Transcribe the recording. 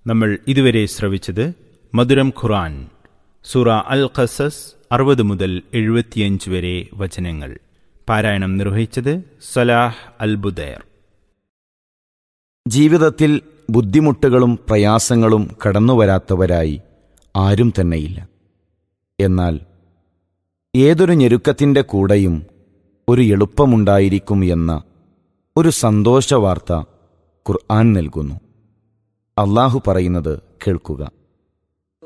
നമ്മൾ ഇതുവരെ ശ്രവിച്ചത് മധുരം ഖുറാൻ സൂറ അൽ ഖസസ് അറുപത് മുതൽ എഴുപത്തിയഞ്ച് വരെ വചനങ്ങൾ പാരായണം നിർവഹിച്ചത് സലാഹ് അൽ ബുദൈർ ജീവിതത്തിൽ ബുദ്ധിമുട്ടുകളും പ്രയാസങ്ങളും കടന്നുവരാത്തവരായി ആരും തന്നെയില്ല എന്നാൽ ഏതൊരു ഞെരുക്കത്തിൻ്റെ കൂടെയും ഒരു എളുപ്പമുണ്ടായിരിക്കും എന്ന ഒരു സന്തോഷവാർത്ത ഖുർആൻ നൽകുന്നു അള്ളാഹു പറയുന്നത് കേൾക്കുക